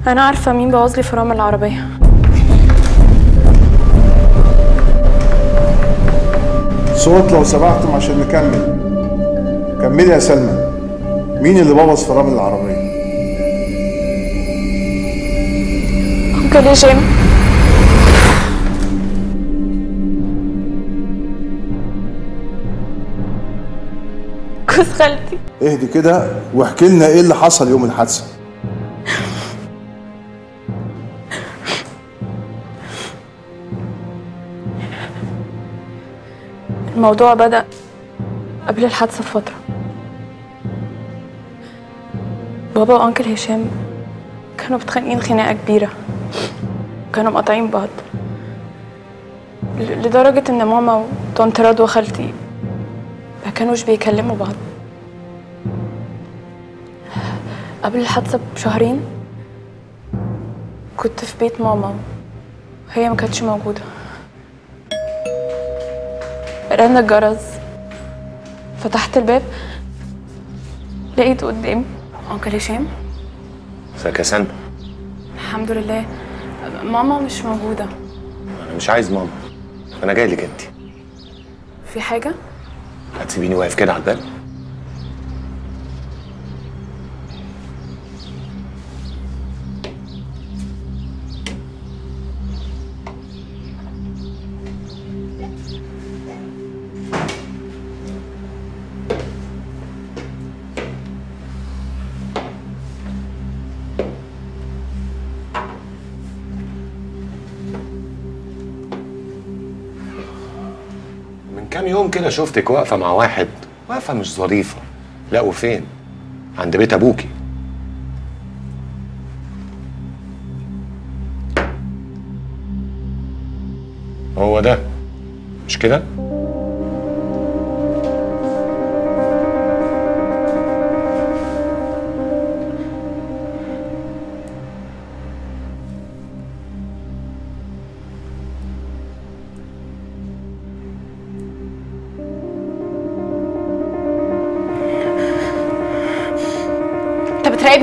انا عارفه مين بوظ لي فرامل العربيه صوت لو سمحتم عشان نكمل كملي يا سلمى مين اللي بوظ فرامل العربية؟ انكل هشام جوز خالتي اهدي كده واحكي لنا ايه اللي حصل يوم الحادثة الموضوع بدأ قبل الحادثة بفترة بابا وأنكل هشام كانوا متخانقين خناقة كبيرة كانوا مقاطعين بعض ل- لدرجة إن ماما وطنط رضوى خالتي ما كانوش بيكلموا بعض قبل الحادثة بشهرين كنت في بيت ماما وهي ما كانتش موجودة رن الجرس فتحت الباب لقيت قدامي انكل هشام ازيك يا سند الحمد لله ماما مش موجودة انا مش عايز ماما انا جاي لك انت في حاجة هتسيبيني واقف كده على الباب من كام يوم كده شفتك واقفه مع واحد واقفه مش ظريفه لا وفين عند بيت ابوكي هو ده مش كده انت بتراقبني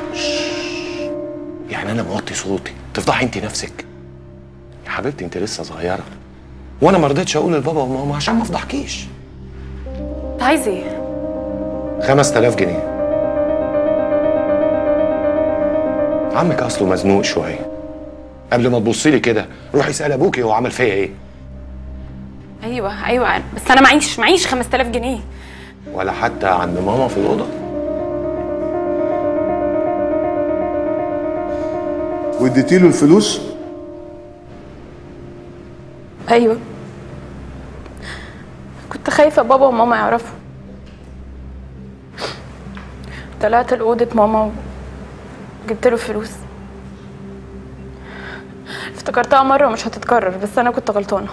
يعني انا موطي صوتي تفضحي انت نفسك يا حبيبتي انت لسه صغيره وانا ما رضيتش اقول لبابا وماما عشان ما افضحكيش انت عايز ايه 5000 جنيه عمك اصله مزنوق شويه قبل ما تبصي لي كده روحي اسال ابوكي هو عمل فيا ايه ايوه ايوه بس انا معيش معيش 5000 جنيه ولا حتى عند ماما في الاوضه واديتي له الفلوس ايوه كنت خايفه بابا وماما يعرفوا طلعت لأوضة ماما وجبت له فلوس افتكرتها مرة ومش هتتكرر بس أنا كنت غلطانة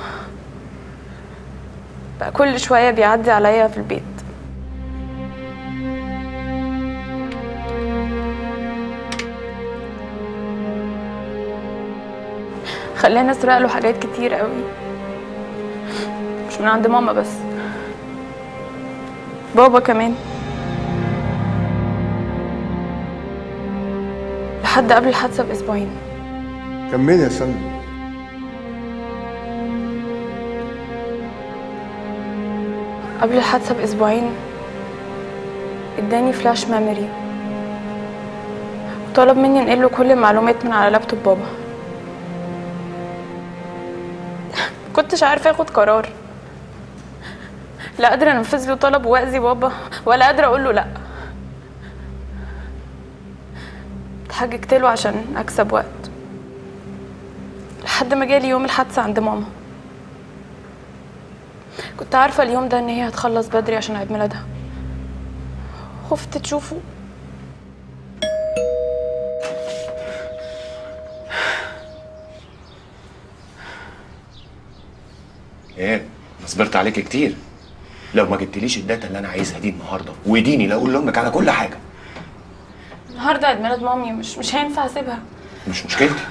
بقى كل شوية بيعدي عليا في البيت خلاني اسرق له حاجات كتير قوي مش من عند ماما بس بابا كمان لحد قبل الحادثة بأسبوعين كملي يا سلمى قبل الحادثة بأسبوعين اداني فلاش ميموري وطلب مني انقل له كل المعلومات من على لابتوب بابا كنتش عارفة اخد قرار لا قادرة انفذ له طلب واذي بابا ولا قادرة اقول له لا اتحججت له عشان اكسب وقت لحد ما جالي يوم الحادثة عند ماما كنت عارفة اليوم ده ان هي هتخلص بدري عشان عيد ميلادها خفت تشوفه ايه انا صبرت عليك كتير لو ما جبتليش الداتا اللي انا عايزها دي النهارده واديني لا اقول لامك على كل حاجه النهارده عيد ميلاد مامي مش مش هينفع اسيبها مش مشكلتي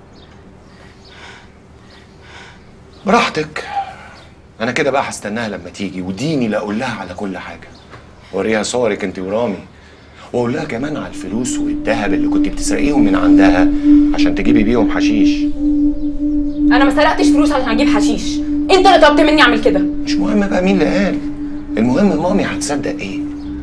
براحتك انا كده بقى هستناها لما تيجي وديني لا اقول لها على كل حاجه وريها صورك انت ورامي واقول لها كمان على الفلوس والذهب اللي كنت بتسرقيهم من عندها عشان تجيبي بيهم حشيش انا ما سرقتش فلوس عشان اجيب حشيش انت اللي طلبت مني اعمل كده مش مهم بقى مين اللي قال المهم مامي هتصدق ايه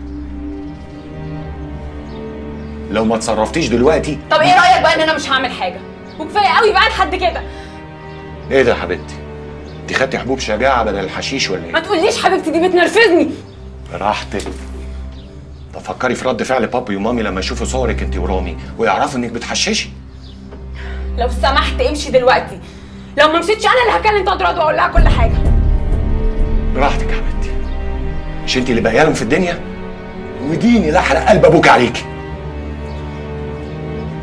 لو ما تصرفتيش دلوقتي طب ايه رايك بقى ان انا مش هعمل حاجه وكفايه قوي بقى لحد كده ايه ده يا حبيبتي انت خدتي حبوب شجاعه بدل الحشيش ولا ما ايه تقوليش حبيبتي دي بتنرفزني براحتك طب فكري في رد فعل بابي ومامي لما يشوفوا صورك انت ورامي ويعرفوا انك بتحششي لو سمحت امشي دلوقتي لو ما مشيتش انا اللي هكلم تضرد واقول لها كل حاجه براحتك يا حبيبتي مش انت اللي باقيه لهم في الدنيا وديني لا احرق قلب ابوك عليكي